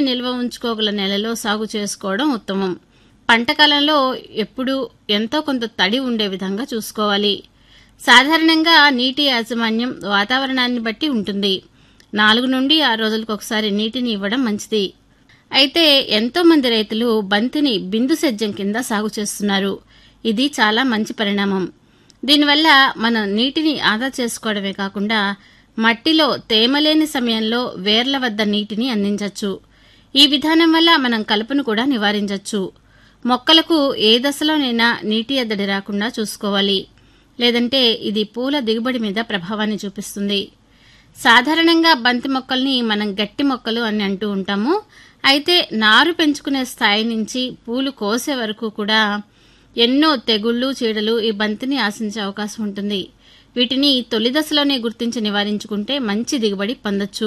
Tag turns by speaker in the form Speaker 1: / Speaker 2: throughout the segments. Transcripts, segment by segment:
Speaker 1: నిల్వ ఉంచుకోగల నెలలో సాగు చేసుకోవడం ఉత్తమం పంట కాలంలో ఎప్పుడూ ఎంతో కొంత తడి ఉండే విధంగా చూసుకోవాలి సాధారణంగా నీటి యాజమాన్యం వాతావరణాన్ని బట్టి ఉంటుంది నాలుగు నుండి ఆరు రోజులకు ఒకసారి నీటిని ఇవ్వడం మంచిది అయితే ఎంతో మంది రైతులు బంతిని బిందు సేద్యం కింద సాగు చేస్తున్నారు ఇది చాలా మంచి పరిణామం దీనివల్ల మనం నీటిని ఆదా చేసుకోవడమే కాకుండా మట్టిలో తేమలేని సమయంలో వేర్ల వద్ద నీటిని అందించవచ్చు ఈ విధానం వల్ల మనం కలుపును కూడా నివారించవచ్చు మొక్కలకు ఏ దశలోనైనా నీటి ఎద్దడి రాకుండా చూసుకోవాలి లేదంటే ఇది పూల దిగుబడి మీద ప్రభావాన్ని చూపిస్తుంది సాధారణంగా బంతి మొక్కల్ని మనం గట్టి మొక్కలు అని అంటూ ఉంటాము అయితే నారు పెంచుకునే స్థాయి నుంచి పూలు కోసే వరకు కూడా ఎన్నో తెగుళ్లు చీడలు ఈ బంతిని ఆశించే అవకాశం ఉంటుంది వీటిని తొలి దశలోనే గుర్తించి నివారించుకుంటే మంచి దిగుబడి పొందొచ్చు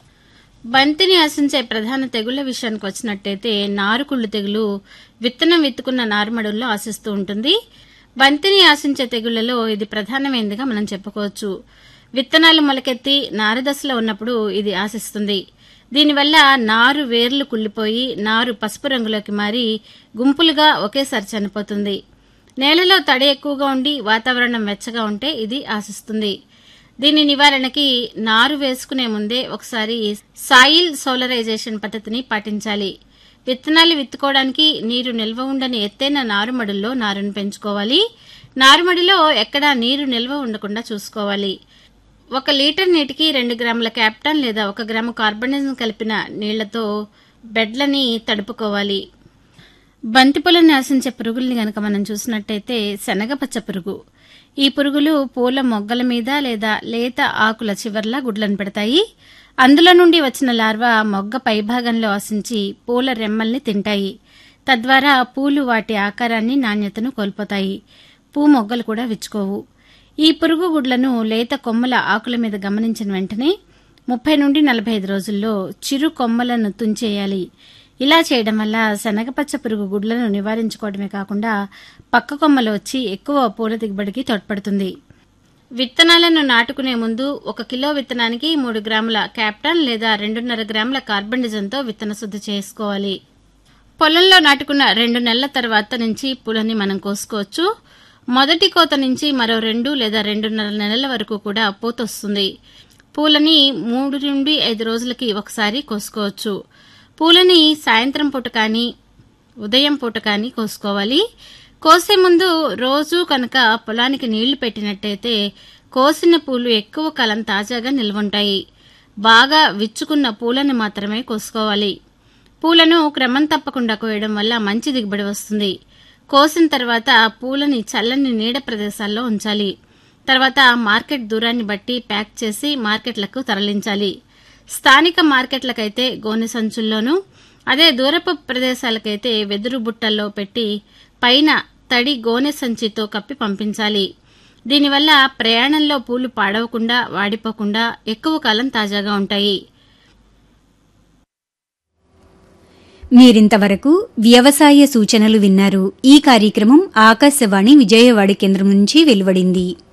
Speaker 1: బంతిని ఆశించే ప్రధాన తెగుళ్ల విషయానికి వచ్చినట్టయితే నారుకుళ్ళు తెగులు విత్తనం విత్తుకున్న నారుమడుల్లో ఆశిస్తూ ఉంటుంది బంతిని ఆశించే తెగుళ్లలో ఇది ప్రధానమైనదిగా మనం చెప్పుకోవచ్చు విత్తనాలు మొలకెత్తి నారుదశలో ఉన్నప్పుడు ఇది ఆశిస్తుంది దీనివల్ల నారు వేర్లు కుళ్ళిపోయి నారు పసుపు రంగులోకి మారి గుంపులుగా ఒకేసారి చనిపోతుంది నేలలో తడి ఎక్కువగా ఉండి వాతావరణం వెచ్చగా ఉంటే ఇది ఆశిస్తుంది దీని నివారణకి నారు వేసుకునే ముందే ఒకసారి సాయిల్ సోలరైజేషన్ పద్ధతిని పాటించాలి విత్తనాలు విత్తుకోవడానికి నీరు నిల్వ ఉండని ఎత్తైన నారుమడుల్లో నారును పెంచుకోవాలి నారుమడిలో ఎక్కడా నీరు నిల్వ ఉండకుండా చూసుకోవాలి ఒక లీటర్ నీటికి రెండు గ్రాముల క్యాప్టాన్ లేదా ఒక గ్రాము కార్బనిజం కలిపిన నీళ్లతో బెడ్లని తడుపుకోవాలి బంతి పొలను ఆశించే పురుగుల్ని గనక మనం చూసినట్టయితే శనగపచ్చ పురుగు ఈ పురుగులు పూల మొగ్గల మీద లేదా లేత ఆకుల చివర్లా గుడ్లను పెడతాయి అందులో నుండి వచ్చిన లార్వా మొగ్గ పైభాగంలో ఆశించి పూల రెమ్మల్ని తింటాయి తద్వారా పూలు వాటి ఆకారాన్ని నాణ్యతను కోల్పోతాయి పూ మొగ్గలు కూడా విచ్చుకోవు ఈ పురుగు గుడ్లను లేత కొమ్మల ఆకుల మీద గమనించిన వెంటనే ముప్పై నుండి నలభై ఐదు రోజుల్లో చిరు కొమ్మలను తుంచేయాలి ఇలా చేయడం వల్ల శనగపచ్చ పురుగు గుడ్లను నివారించుకోవడమే కాకుండా పక్క కొమ్మలు వచ్చి ఎక్కువ పూల దిగుబడికి తోడ్పడుతుంది విత్తనాలను నాటుకునే ముందు ఒక కిలో విత్తనానికి మూడు గ్రాముల క్యాప్టాన్ లేదా రెండున్నర గ్రాముల కార్బన్డిజంతో విత్తన శుద్ధి చేసుకోవాలి పొలంలో నాటుకున్న రెండు నెలల తర్వాత నుంచి పూలని మనం కోసుకోవచ్చు మొదటి కోత నుంచి మరో రెండు లేదా రెండున్నర నెలల వరకు కూడా పూత వస్తుంది పూలని మూడు నుండి ఐదు రోజులకి ఒకసారి కోసుకోవచ్చు పూలని సాయంత్రం పూట కానీ ఉదయం పూట కానీ కోసుకోవాలి కోసే ముందు రోజు కనుక పొలానికి నీళ్లు పెట్టినట్టయితే కోసిన పూలు ఎక్కువ కాలం తాజాగా నిల్వుంటాయి బాగా విచ్చుకున్న పూలను మాత్రమే కోసుకోవాలి పూలను క్రమం తప్పకుండా కోయడం వల్ల మంచి దిగుబడి వస్తుంది కోసిన తర్వాత పూలని చల్లని నీడ ప్రదేశాల్లో ఉంచాలి తర్వాత మార్కెట్ దూరాన్ని బట్టి ప్యాక్ చేసి మార్కెట్లకు తరలించాలి స్థానిక మార్కెట్లకైతే గోనె సంచుల్లోనూ అదే దూరపు ప్రదేశాలకైతే వెదురు బుట్టల్లో పెట్టి పైన తడి గోనె సంచితో కప్పి పంపించాలి దీనివల్ల ప్రయాణంలో పూలు పాడవకుండా వాడిపోకుండా ఎక్కువ కాలం తాజాగా ఉంటాయి
Speaker 2: మీరింతవరకు వ్యవసాయ సూచనలు విన్నారు ఈ కార్యక్రమం ఆకాశవాణి విజయవాడ కేంద్రం నుంచి వెలువడింది